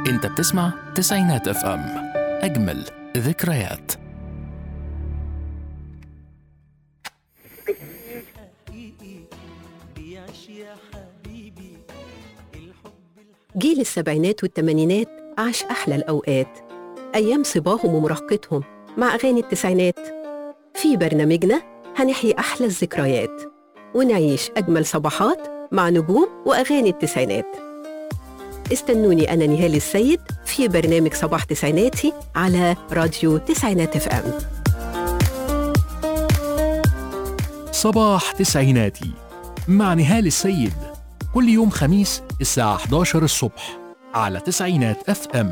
انت بتسمع تسعينات اف ام اجمل ذكريات جيل السبعينات والثمانينات عاش أحلى الأوقات أيام صباهم ومراهقتهم مع أغاني التسعينات في برنامجنا هنحيي أحلى الذكريات ونعيش أجمل صباحات مع نجوم وأغاني التسعينات استنوني أنا نهال السيد في برنامج صباح تسعيناتي على راديو تسعينات اف ام صباح تسعيناتي مع نهال السيد كل يوم خميس الساعة 11 الصبح على تسعينات اف ام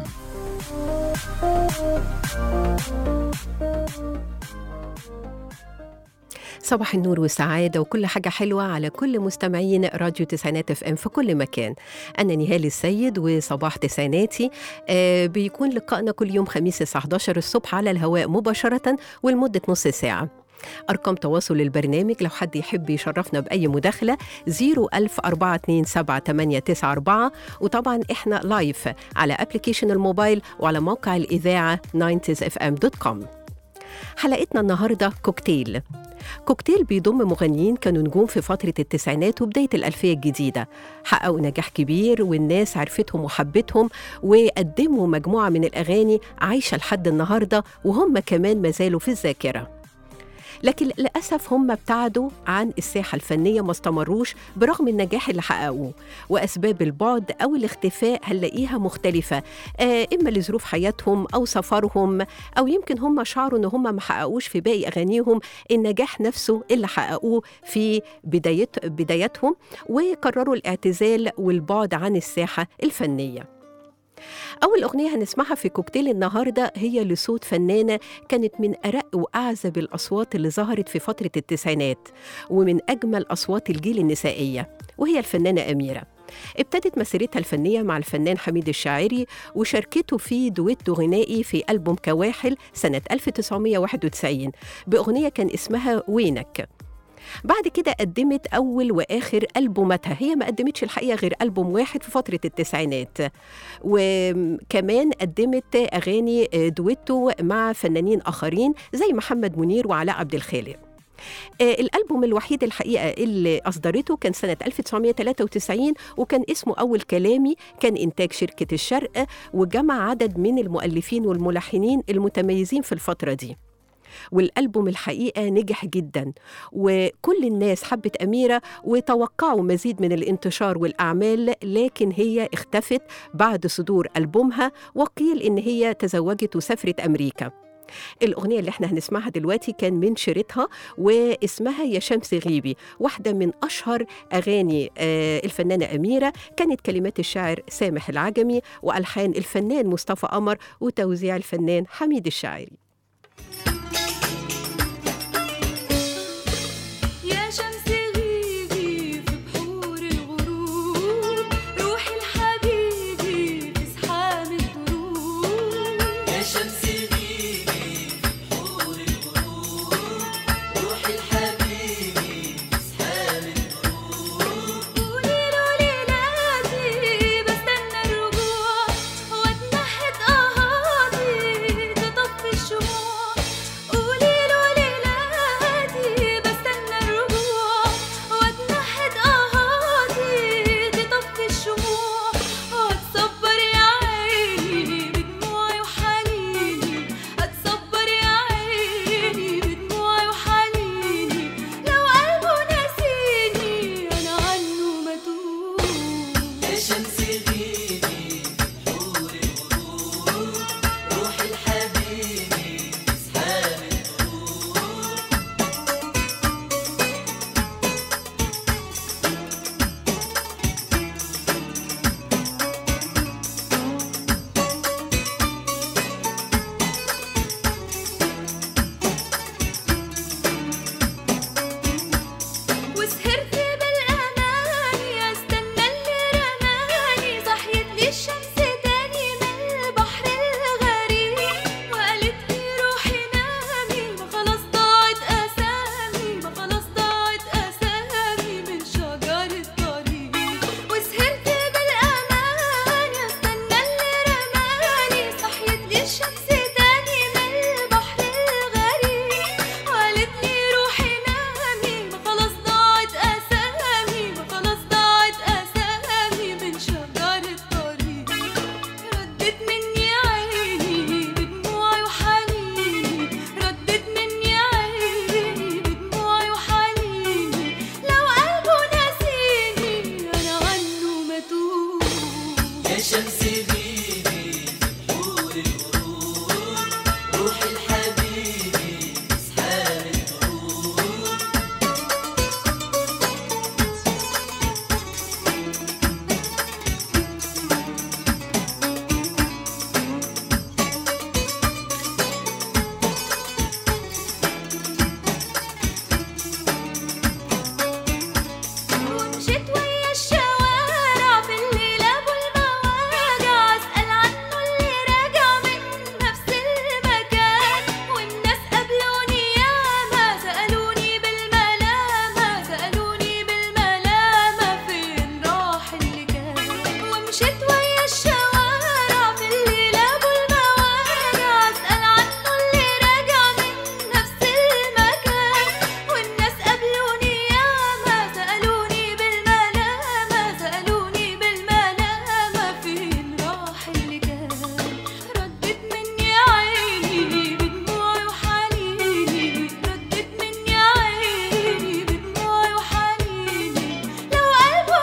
صباح النور والسعادة وكل حاجة حلوة على كل مستمعين راديو تسعينات اف ام في كل مكان أنا نهال السيد وصباح تسعيناتي آه بيكون لقائنا كل يوم خميس الساعة 11 الصبح على الهواء مباشرة ولمدة نص ساعة أرقام تواصل البرنامج لو حد يحب يشرفنا بأي مداخلة 010427894 وطبعا إحنا لايف على أبليكيشن الموبايل وعلى موقع الإذاعة 90sfm.com حلقتنا النهاردة كوكتيل كوكتيل بيضم مغنيين كانوا نجوم في فترة التسعينات وبداية الألفية الجديدة حققوا نجاح كبير والناس عرفتهم وحبتهم وقدموا مجموعة من الأغاني عايشة لحد النهاردة وهم كمان ما زالوا في الذاكرة لكن للأسف هم ابتعدوا عن الساحة الفنية ما استمروش برغم النجاح اللي حققوه وأسباب البعد أو الاختفاء هنلاقيها مختلفة آه إما لظروف حياتهم أو سفرهم أو يمكن هم شعروا إن هم ما حققوش في باقي أغانيهم النجاح نفسه اللي حققوه في بدايت بدايتهم وقرروا الاعتزال والبعد عن الساحة الفنية أول أغنية هنسمعها في كوكتيل النهاردة هي لصوت فنانة كانت من أرق وأعزب الأصوات اللي ظهرت في فترة التسعينات ومن أجمل أصوات الجيل النسائية وهي الفنانة أميرة ابتدت مسيرتها الفنية مع الفنان حميد الشاعري وشاركته في دويتو غنائي في ألبوم كواحل سنة 1991 بأغنية كان اسمها وينك بعد كده قدمت أول وآخر ألبوماتها هي ما قدمتش الحقيقة غير ألبوم واحد في فترة التسعينات وكمان قدمت أغاني دويتو مع فنانين آخرين زي محمد منير وعلاء عبد الخالق آه الألبوم الوحيد الحقيقة اللي أصدرته كان سنة 1993 وكان اسمه أول كلامي كان إنتاج شركة الشرق وجمع عدد من المؤلفين والملحنين المتميزين في الفترة دي والألبوم الحقيقة نجح جدا وكل الناس حبت أميرة وتوقعوا مزيد من الانتشار والأعمال لكن هي اختفت بعد صدور ألبومها وقيل إن هي تزوجت وسافرت أمريكا الأغنية اللي احنا هنسمعها دلوقتي كان من شيرتها واسمها يا شمس غيبي واحدة من أشهر أغاني آه الفنانة أميرة كانت كلمات الشاعر سامح العجمي وألحان الفنان مصطفى قمر وتوزيع الفنان حميد الشاعري يا شمس غيبي في بحور الغروب روحي لحبيبي في زحام الدروب يا شمس غيبي في بحور الغروب روحي لحبيبي في زحام الدروب قولي له ليلاتي بستنى الرجوع واتنحت قهاتي تطفي الشموع قولي له ليلاتي بستنى الرجوع واتنحت قهاتي تطفي الشموع اتصبر يا عيني بدموعي وحنيني اتصبر يا عيني بدموعي وحنيني لو قلبه ناسيني انا عنه متوه يا شمس غيبي في بحور الغروب روحي لحبيبي في زحام الدروب وسهرت بالأماني استنى اللي رماني شمس غيبي حور الغروب روحي الحبيبي اسحاب الدروب ومشيت ويا الشوارع في الليل ابو المواجع اسال عنه اللي راجع من نفس المكان والناس قابلوني ياما سالوني بالملامه سالوني بالملامه فين راح اللي كان ومشيت ويا الشوارع في الليل ابو المواجع اسال عنه اللي راجع من نفس المكان والناس قابلوني ياما سالوني بالملامه سالوني بالملامه فين راح اللي كان ردت مني عيني بدموعي وحنيني ردت مني عيني بدموعي وحنيني لو قلبه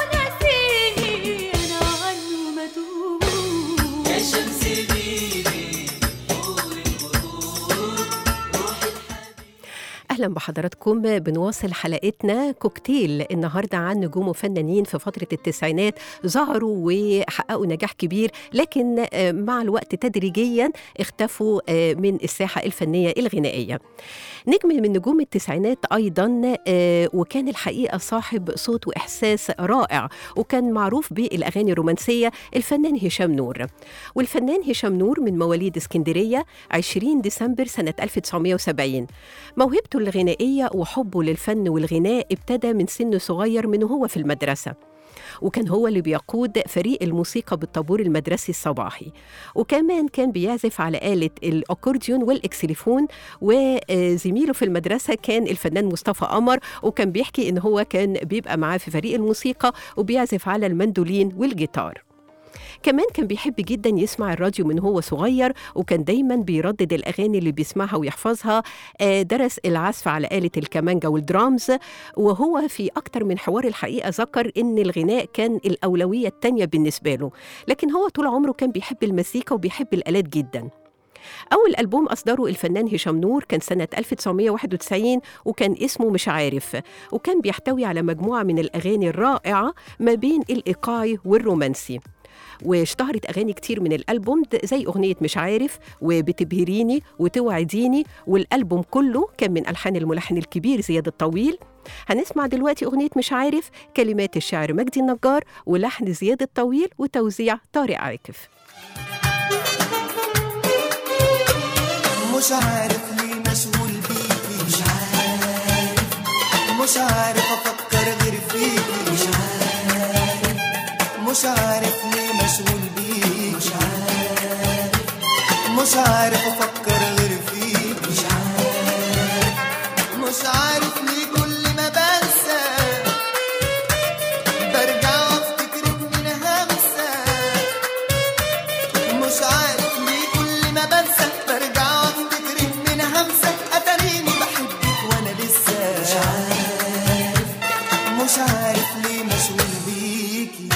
نسيني انا عنه متوب يا شمس غيبي حور الغروب روحي الحبيبي اهلا بحضراتكم بنواصل حلقتنا كوكتيل النهارده عن نجوم وفنانين في فتره التسعينات ظهروا وحققوا نجاح كبير لكن آه، مع الوقت تدريجيا اختفوا آه، من الساحه الفنيه الغنائيه. نجم من نجوم التسعينات ايضا آه، وكان الحقيقه صاحب صوت واحساس رائع وكان معروف بالاغاني الرومانسيه الفنان هشام نور. والفنان هشام نور من مواليد اسكندريه 20 ديسمبر سنه 1970 موهبته الغنائية وحبه للفن والغناء ابتدى من سن صغير من وهو في المدرسة وكان هو اللي بيقود فريق الموسيقى بالطابور المدرسي الصباحي وكمان كان بيعزف على آلة الأكورديون والإكسليفون وزميله في المدرسة كان الفنان مصطفى قمر وكان بيحكي إن هو كان بيبقى معاه في فريق الموسيقى وبيعزف على المندولين والجيتار كمان كان بيحب جدا يسمع الراديو من هو صغير وكان دايما بيردد الأغاني اللي بيسمعها ويحفظها آه، درس العزف على آلة الكمانجا والدرامز وهو في أكتر من حوار الحقيقة ذكر إن الغناء كان الأولوية التانية بالنسبة له لكن هو طول عمره كان بيحب المزيكا وبيحب الآلات جدا أول ألبوم أصدره الفنان هشام نور كان سنة 1991 وكان اسمه مش عارف وكان بيحتوي على مجموعة من الأغاني الرائعة ما بين الإيقاعي والرومانسي واشتهرت أغاني كتير من الألبوم د- زي أغنية مش عارف وبتبهريني وتوعديني والألبوم كله كان من ألحان الملحن الكبير زياد الطويل هنسمع دلوقتي أغنية مش عارف كلمات الشاعر مجدي النجار ولحن زياد الطويل وتوزيع طارق عاكف مش عارف ليه مشغول بيكي مش عارف مش عارف افكر غير فيكي مش عارف مش عارف ليه مشغول بيكي مش عارف مش عارف افكر غير فيكي مش عارف مش عارف ليه كل ما بنسى برجع وافتكرك من همسه مش عارف ليه كل ما بنسى برجع وافتكرك من همسة اتاريني بحبك وانا لسه مش عارف مش عارف ليه مشغول بيكي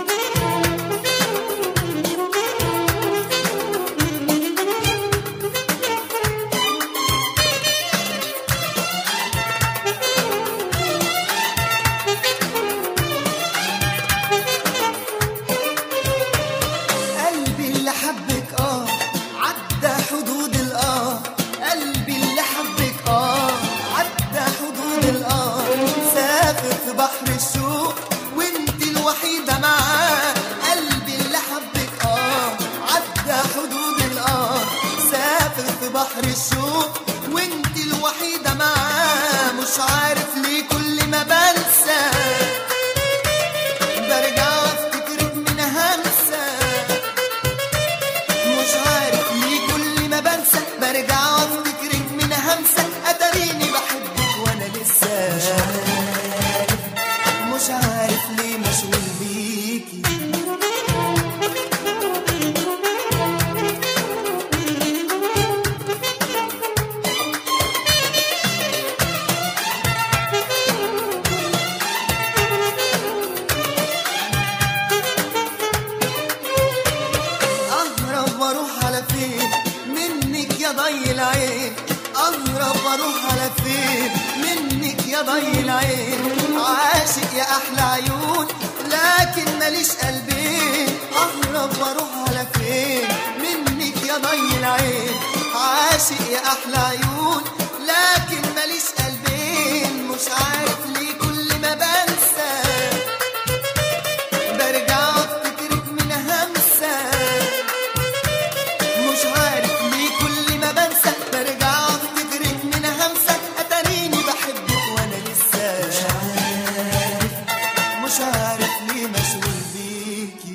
قلبي اللي حبك اه عدى حدود الاه قلبي اللي حبك اه عدى حدود الاه سافر في بحر الشوق وانت الوحيدة معاه قلبي اللي حبك اه عدى حدود الاه سافر في بحر الشوق وانت الوحيدة معاه مش عارف ليه كل ما بنسى برجع وافتكرك من همسه مش عارف ليه كل ما بنسى برجع وافتكرك من همسة اتاريني بحبك وانا لسه مش عارف مش عارف ليه مشغول بيكي واروح على فين منك يا ضي العين عاشق يا احلى عيون لكن ماليش قلبين اهرب واروح على فين منك يا ضي العين عاشق يا احلى عيون لكن ماليش قلبين مش عارف ليه كل ما بنسى برجع افتكرك من همسه مش عارف ليه كل ما بنسى برجع افتكرك من همسة اتاريني بحبك وانا لسه مش عارف مش عارف ليه مشغول بيكي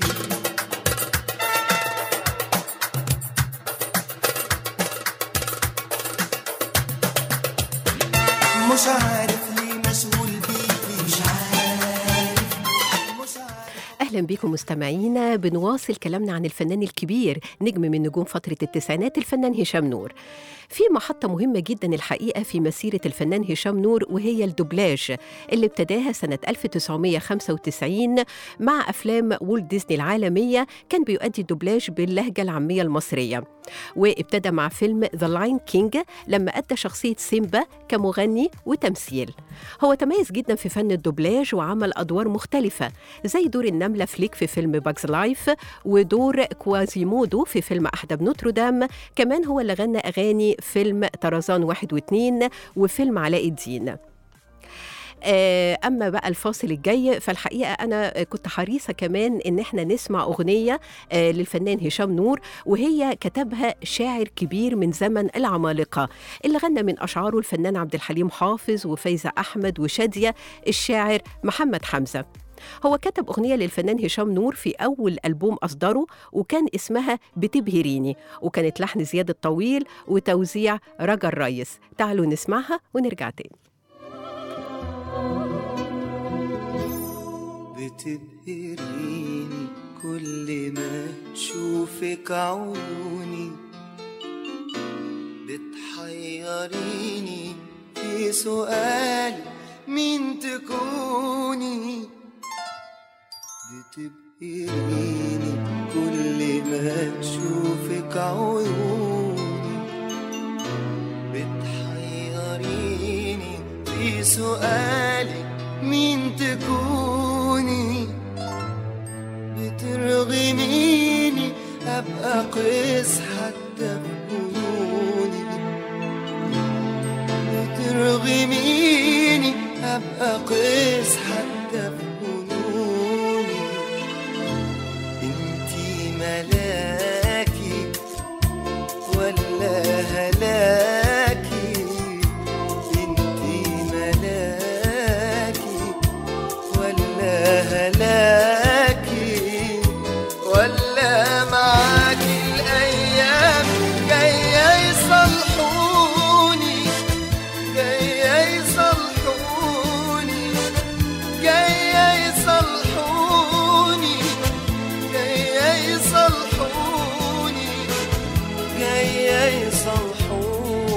مش عارف ليه مشغول بيكي مش عارف مش عارف اهلا بكم مستمعينا بنواصل كلامنا عن الفنان الكبير نجم من نجوم فتره التسعينات الفنان هشام نور في محطة مهمة جدا الحقيقة في مسيرة الفنان هشام نور وهي الدوبلاج اللي ابتداها سنة 1995 مع أفلام وولت ديزني العالمية كان بيؤدي الدوبلاج باللهجة العامية المصرية وابتدى مع فيلم ذا لاين كينج لما أدى شخصية سيمبا كمغني وتمثيل هو تميز جدا في فن الدوبلاج وعمل أدوار مختلفة زي دور النملة فليك في فيلم باكس لايف ودور كوازيمودو في فيلم أحدب نوتردام كمان هو اللي غنى أغاني فيلم طرزان واحد واثنين وفيلم علاء الدين آه، اما بقى الفاصل الجاي فالحقيقه انا كنت حريصه كمان ان احنا نسمع اغنيه آه، للفنان هشام نور وهي كتبها شاعر كبير من زمن العمالقه اللي غنى من اشعاره الفنان عبد الحليم حافظ وفايزه احمد وشاديه الشاعر محمد حمزه هو كتب أغنية للفنان هشام نور في أول ألبوم أصدره وكان اسمها بتبهريني وكانت لحن زياد الطويل وتوزيع رجا الريس تعالوا نسمعها ونرجع تاني بتبهريني كل ما تشوفك عيوني بتحيريني في سؤال مين تكوني بتبهريني كل ما تشوفك عيوني بتحيريني في سؤالك مين تكوني بترغميني ابقى قيس حتى بجنوني بترغميني ابقى قيس حتى بجنوني انتي ملاكي ولا هلاكي انتي ملاكي ولا هلاكي ولا معاكي الايام جايه يصلحوني جايه يصلحوني جايه يصلحوني جايه يصلحوني جايه يصلحوني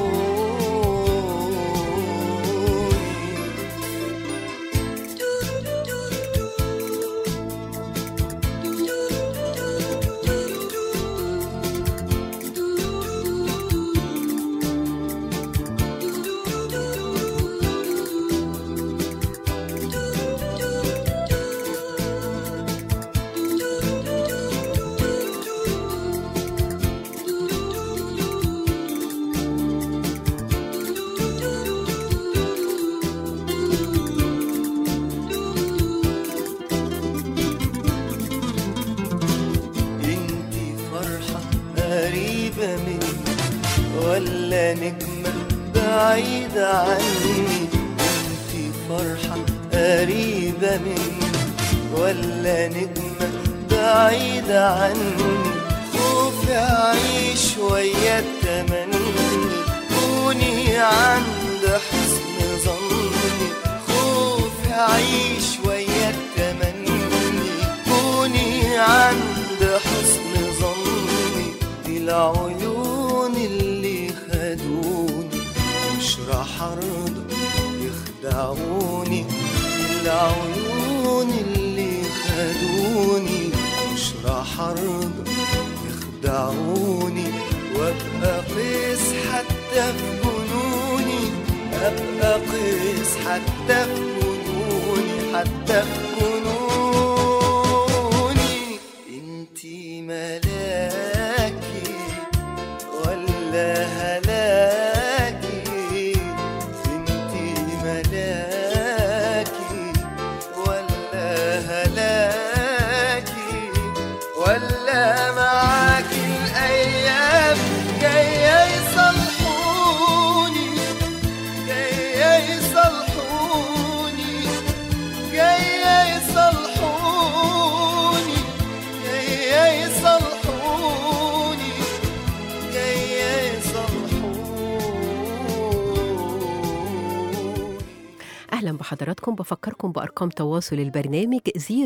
انتي فرحة قريبة مني ولا نجمة بعيدة عني انتي فرحة قريبة مني ولا نجمة بعيدة عني خوفي أعيش ويا التمني كوني عند حسن ظني خوفي أعيش ويا التمني كوني عند حسن ظني دي العيون اللي خدوني مش راح ارضى يخدعوني دي العيون اللي خدوني مش راح ارضى يخدعوني وابقى قيس حتى في جنوني ابقى قيس حتى في جنوني حتى في جنوني انتي ملاكي ولا هلاكي انتي ملاكي ولا هلاكي ولا معاكي الايام جايه يصلحوني جايه يصلحوني جايه يصلحوني جايه يصلحوني جايه يصلحوني أهلا بحضراتكم بفكركم بأرقام تواصل البرنامج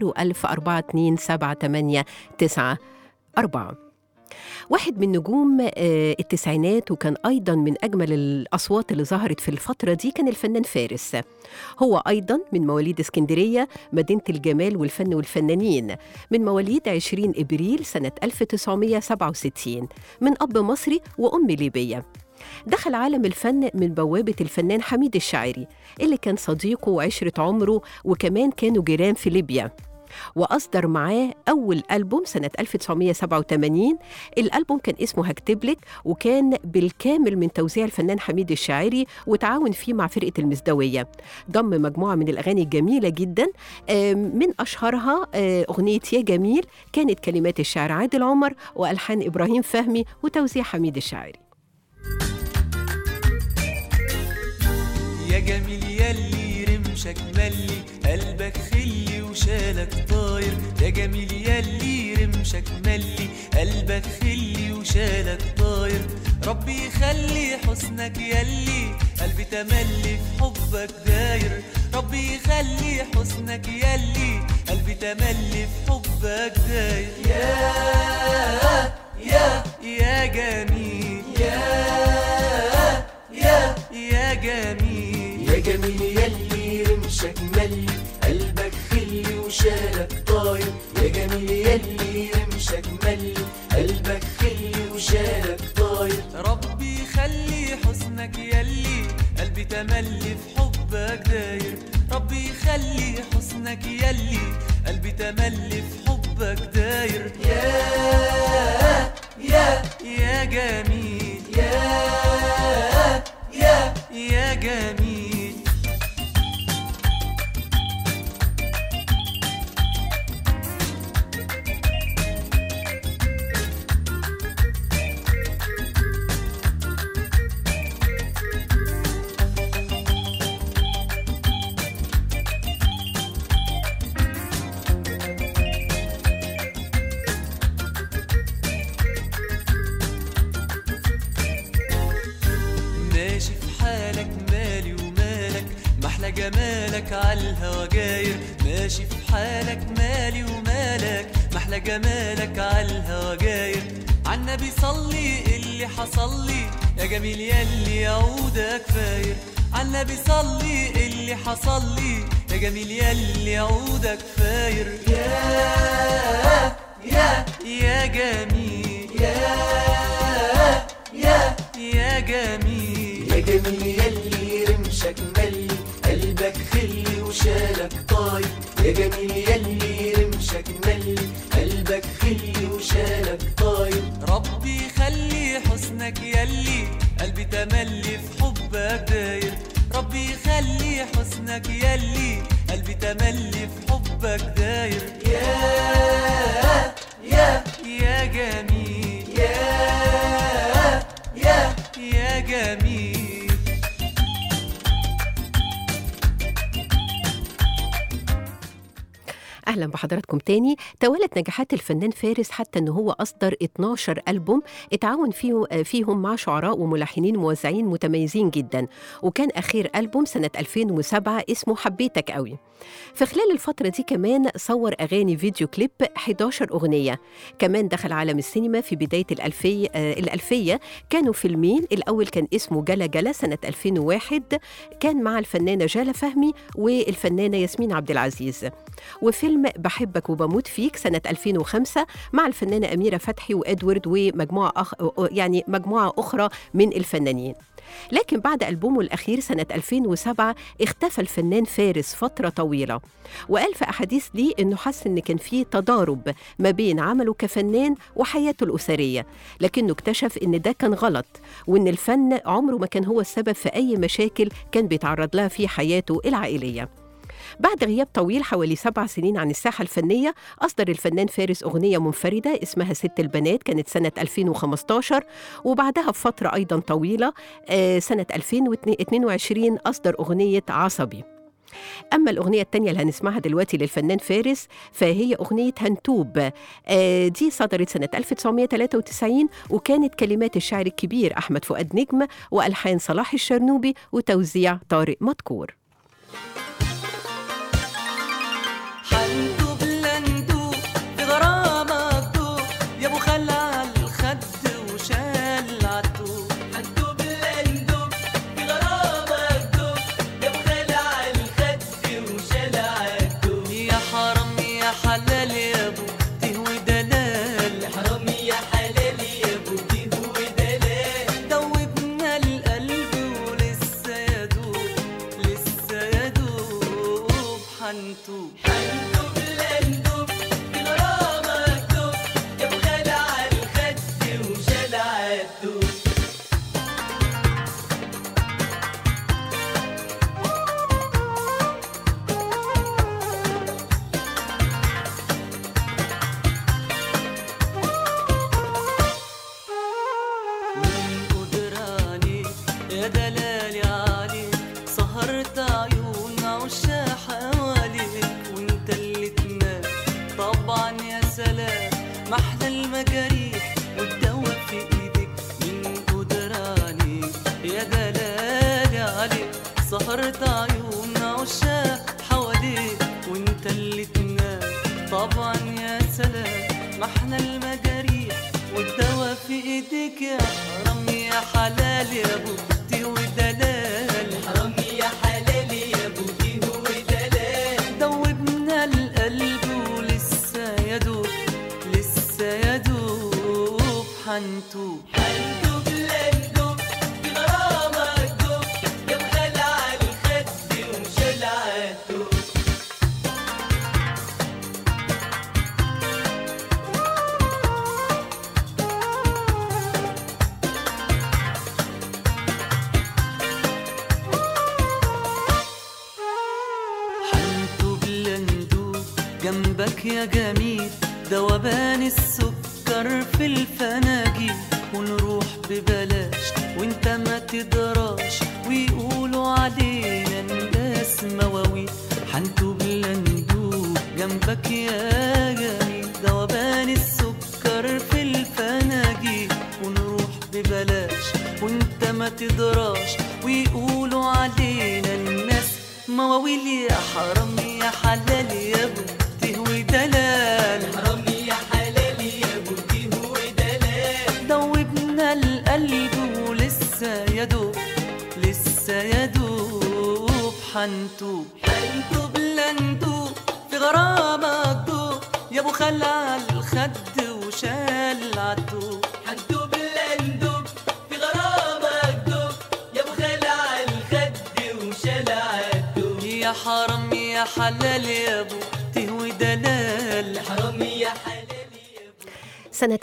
010427894 واحد من نجوم آه، التسعينات وكان أيضا من أجمل الأصوات اللي ظهرت في الفترة دي كان الفنان فارس هو أيضا من مواليد اسكندرية مدينة الجمال والفن والفنانين من مواليد 20 إبريل سنة 1967 من أب مصري وأم ليبية دخل عالم الفن من بوابة الفنان حميد الشاعري اللي كان صديقه وعشرة عمره وكمان كانوا جيران في ليبيا وأصدر معاه أول ألبوم سنة 1987 الألبوم كان اسمه هكتبلك وكان بالكامل من توزيع الفنان حميد الشاعري وتعاون فيه مع فرقة المزدوية ضم مجموعة من الأغاني الجميلة جدا آم، من أشهرها آه، أغنية يا جميل كانت كلمات الشاعر عادل عمر وألحان إبراهيم فهمي وتوزيع حميد الشاعري يا جميل ياللي رمشك ملي قلبك خلي وشالك طاير يا جميل ياللي رمشك ملي قلبك خلي وشالك طاير ربي يخلي حسنك ياللي قلبي تملي في حبك داير ربي يخلي حسنك ياللي قلبي تملي في حبك داير يا يا يا جميل يا يا يا جميل يا جميل يلي رمشك ملي قلبك خلي وشالك طاير يا جميل يلي رمشك ملي قلبك خلي وشالك طاير ربي يخلي حسنك يلي قلبي تملي في حبك داير ربي يخلي حسنك يلي قلبي تملي في حبك داير يا يا يا جميل يا يا يا جميل ماشي في حالك مالي ومالك محلى جمالك عالهوا جاير ماشي في حالك مالي ومالك محلى جمالك عالهوا جاير عالنبي صلي اللي حصل لي يا جميل ياللي يعودك فاير عالنبي صلي اللي حصل لي يا جميل ياللي يعودك فاير يا يا يا جميل يا يا يا جميل يا جميل يلي رمشك ملي قلبك خلي وشالك طاير يا جميل يلي رمشك ملي قلبك خلي وشالك طاير ربي يخلي حسنك يلي قلبي تملي في حبك داير ربي يخلي حسنك يلي قلبي تملي في حبك داير يا يا يا جميل يا يا يا جميل اهلا بحضراتكم تاني توالت نجاحات الفنان فارس حتى ان هو اصدر 12 البوم اتعاون فيه فيهم مع شعراء وملحنين موزعين متميزين جدا وكان اخير البوم سنه 2007 اسمه حبيتك قوي في خلال الفتره دي كمان صور اغاني فيديو كليب 11 اغنيه كمان دخل عالم السينما في بدايه الالفيه آه الالفيه كانوا فيلمين الاول كان اسمه جلا جلا سنه 2001 كان مع الفنانه جاله فهمي والفنانه ياسمين عبد العزيز وفيلم بحبك وبموت فيك سنة 2005 مع الفنانة أميرة فتحي وإدوارد ومجموعة أخ... يعني مجموعة أخرى من الفنانين لكن بعد ألبومه الأخير سنة 2007 اختفى الفنان فارس فترة طويلة وقال في أحاديث ليه إنه حس إن كان في تضارب ما بين عمله كفنان وحياته الأسرية لكنه اكتشف إن ده كان غلط وإن الفن عمره ما كان هو السبب في أي مشاكل كان بيتعرض لها في حياته العائلية بعد غياب طويل حوالي سبع سنين عن الساحة الفنية أصدر الفنان فارس أغنية منفردة اسمها ست البنات كانت سنة 2015 وبعدها بفترة أيضا طويلة آه، سنة 2022 أصدر أغنية عصبي أما الأغنية التانية اللي هنسمعها دلوقتي للفنان فارس فهي أغنية هنتوب آه، دي صدرت سنة 1993 وكانت كلمات الشاعر الكبير أحمد فؤاد نجم وألحان صلاح الشرنوبي وتوزيع طارق مدكور حندوب لندوب في غرامك دوب يا ابو خلع الخد وشال عالدوب حندوب لندوب في غرامك دوب يا ابو خلع الخد وشال عالدوب يا حرام يا حلال يا ابو تهوي دلال يا حرام يا حلال يا ابو تهوي دلال دوبنا القلب ولسه يدوب لسه يدوب حنتوب حنتوب لندوب في غرامك دوب يا ابو خلع الخد وشال عالدوب من قدراني يا دلالي عليك سهرت عيون عشاق حواليك وانت اللي تنام طبعا يا سلام محلى المجاريح والدواء في ايدك من قدراني يا دلالي عليك سهرت عيون عشاق حواليك وانت اللي تنام طبعا يا سلام محلى المجاريح والدواء في ايديك يا حرام يا حلال يا بوتي ودلال حرام يا حلال يا بوتي ودلال دوبنا القلب ولسه يدوب لسه يدوب حنتوب حنتوب لندوب بغرامك دوب يا مخلع الخد ومشلع الدوب حنتوب لندوب جنبك يا جميل دوبان السكر في الفناجيل ونروح ببلاش وانت ما تدراش ويقولوا علينا الناس مواويل حنتوب لندوب جنبك يا جميل دوبان السكر في الفناجيل ونروح ببلاش وانت ما تدراش ويقولوا علينا الناس مواويل يا حرام يا حلال يا بنتي ودلال حرام يا حلال يا بنتي ودلال دوبنا القلب ولسه يدوب لسه يدوب حنتوب حنتوب لندوب في غرامك دوب يا ابو خلع الخد وشال عالدوب حنتوب لندوب في غرامك دوب يا ابو خلع الخد وشال عالدوب يا حرام يا حلال يا ابو تهوي دلال حرام يا حلال يا ابو سنة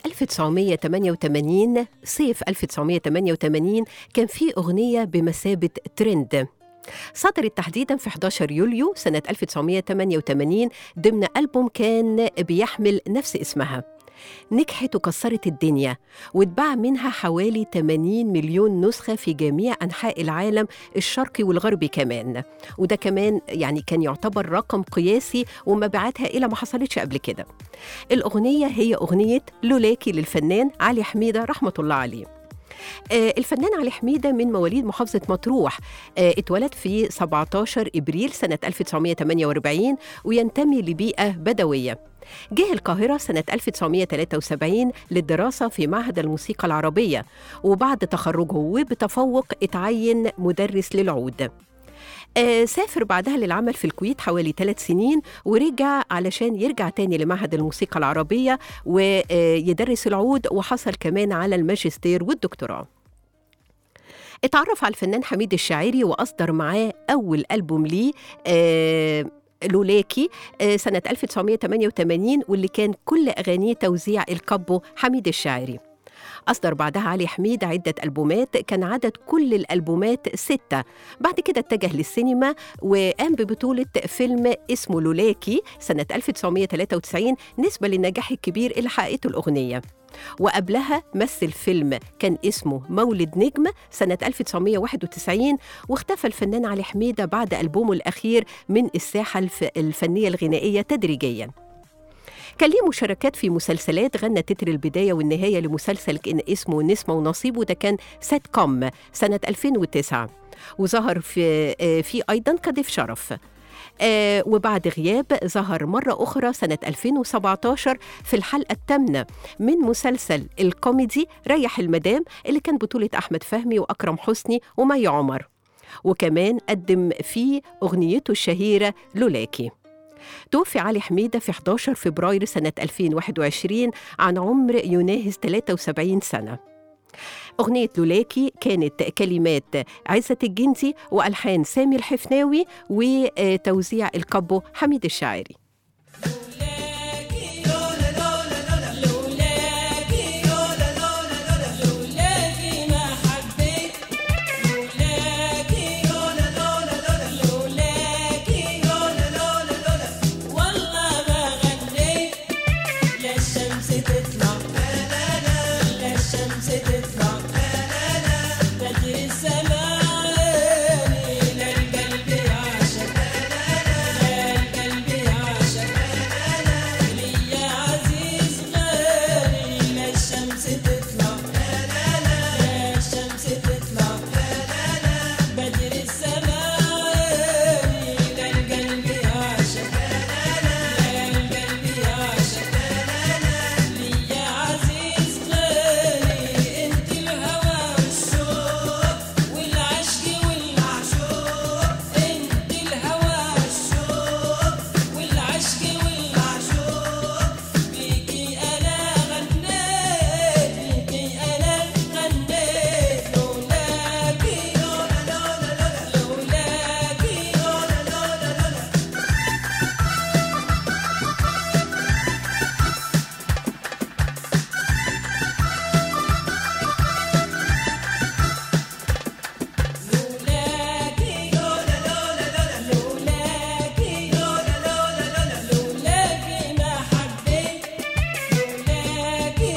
1988 صيف 1988 كان في أغنية بمثابة ترند صدرت تحديدا في 11 يوليو سنة 1988 ضمن ألبوم كان بيحمل نفس اسمها نجحت وكسرت الدنيا واتباع منها حوالي 80 مليون نسخة في جميع أنحاء العالم الشرقي والغربي كمان وده كمان يعني كان يعتبر رقم قياسي ومبيعات هائلة ما حصلتش قبل كده الأغنية هي أغنية لولاكي للفنان علي حميدة رحمة الله عليه آه، الفنان علي حميدة من مواليد محافظة مطروح آه، اتولد في 17 إبريل سنة 1948 وينتمي لبيئة بدوية جه القاهرة سنة 1973 للدراسة في معهد الموسيقى العربية وبعد تخرجه وبتفوق اتعين مدرس للعود آه سافر بعدها للعمل في الكويت حوالي ثلاث سنين ورجع علشان يرجع تاني لمعهد الموسيقى العربية ويدرس العود وحصل كمان على الماجستير والدكتوراه اتعرف على الفنان حميد الشاعري وأصدر معاه أول ألبوم ليه آه لولاكي آه، سنة 1988 واللي كان كل أغانيه توزيع الكابو حميد الشاعري أصدر بعدها علي حميد عدة ألبومات كان عدد كل الألبومات ستة بعد كده اتجه للسينما وقام ببطولة فيلم اسمه لولاكي سنة 1993 نسبة للنجاح الكبير اللي حققته الأغنية وقبلها مثل فيلم كان اسمه مولد نجم سنة 1991 واختفى الفنان علي حميدة بعد ألبومه الأخير من الساحة الف- الفنية الغنائية تدريجياً كان ليه مشاركات في مسلسلات غنى تتر البداية والنهاية لمسلسل كان اسمه نسمة ونصيب وده كان سات كوم سنة 2009 وظهر في آه، في أيضا كضيف شرف آه وبعد غياب ظهر مرة أخرى سنة 2017 في الحلقة الثامنة من مسلسل الكوميدي ريح المدام اللي كان بطولة أحمد فهمي وأكرم حسني ومي عمر وكمان قدم فيه أغنيته الشهيرة لولاكي توفي علي حميدة في 11 فبراير سنة 2021 عن عمر يناهز 73 سنة أغنية لولاكي كانت كلمات عزة الجندي وألحان سامي الحفناوي وتوزيع الكابو حميد الشاعري لولاكي ما حبيت لولاكي لولاكي والله ما غنيت لا الشمس تطلع لا الشمس تطلع بدر الزمان لا القلب يعشق لا القلب يعشق ليا عزيز غالي لا الشمس تطلع لا الشمس تطلع بدر الزمان لا القلب يعشق لا القلب يعشق ليا عزيز غالي انت الهوى والشوق والعشق والمعشوق انت الهوى والشوق والعشق والمعشوق بيكي انا غنيت بيكي انا غنيت لولاكي لولاكي لولاكي لولاكي لولاكي ما حبيت لولاكي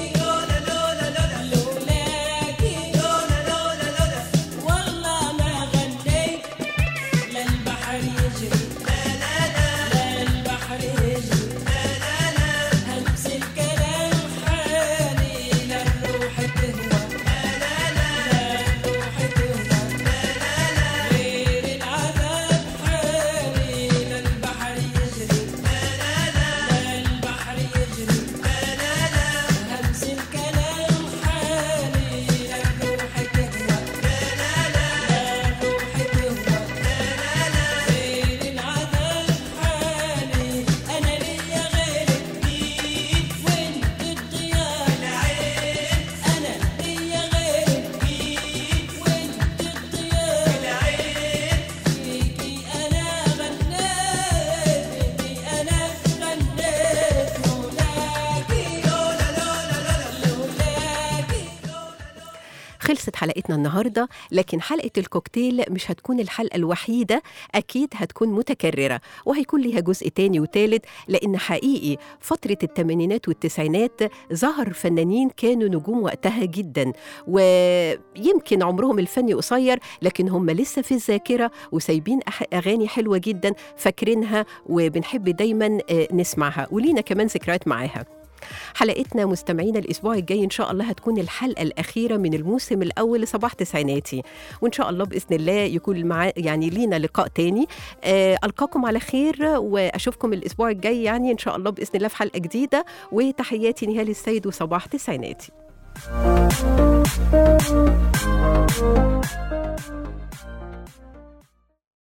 لولاكي والله ما غنيت لا البحر يجري لا البحر يجري همس الكلام حالي لا الروح تهوى لا الروح تهوى غير العذاب حالي لا البحر يجري لا البحر يجري همس الكلام حالي لا الروح تهوى لا الروح تهوى غير العذاب حالي أنا ليا غيرك بيك وانت الضياء العين أنا ليا غيرك بيك وانت الضياء العين فيكي أنا غنيت فيكي أنا غنيت لولاكي لولاكي خلصت حلقتنا النهاردة لكن حلقة الكوكتيل مش هتكون الحلقة الوحيدة أكيد هتكون متكررة وهيكون ليها جزء تاني وتالت لأن حقيقي فترة الثمانينات والتسعينات ظهر فنانين كانوا نجوم وقتها جدا ويمكن عمرهم الفني قصير لكن هم لسه في الذاكرة وسايبين أح- أغاني حلوة جدا فاكرينها وبنحب دايما آه، نسمعها ولينا كمان ذكريات معاها حلقتنا مستمعينا الاسبوع الجاي ان شاء الله هتكون الحلقه الاخيره من الموسم الاول لصباح تسعيناتي وان شاء الله باذن الله يكون مع يعني لينا لقاء تاني آه القاكم على خير واشوفكم الاسبوع الجاي يعني ان شاء الله باذن الله في حلقه جديده وتحياتي نهال السيد وصباح تسعيناتي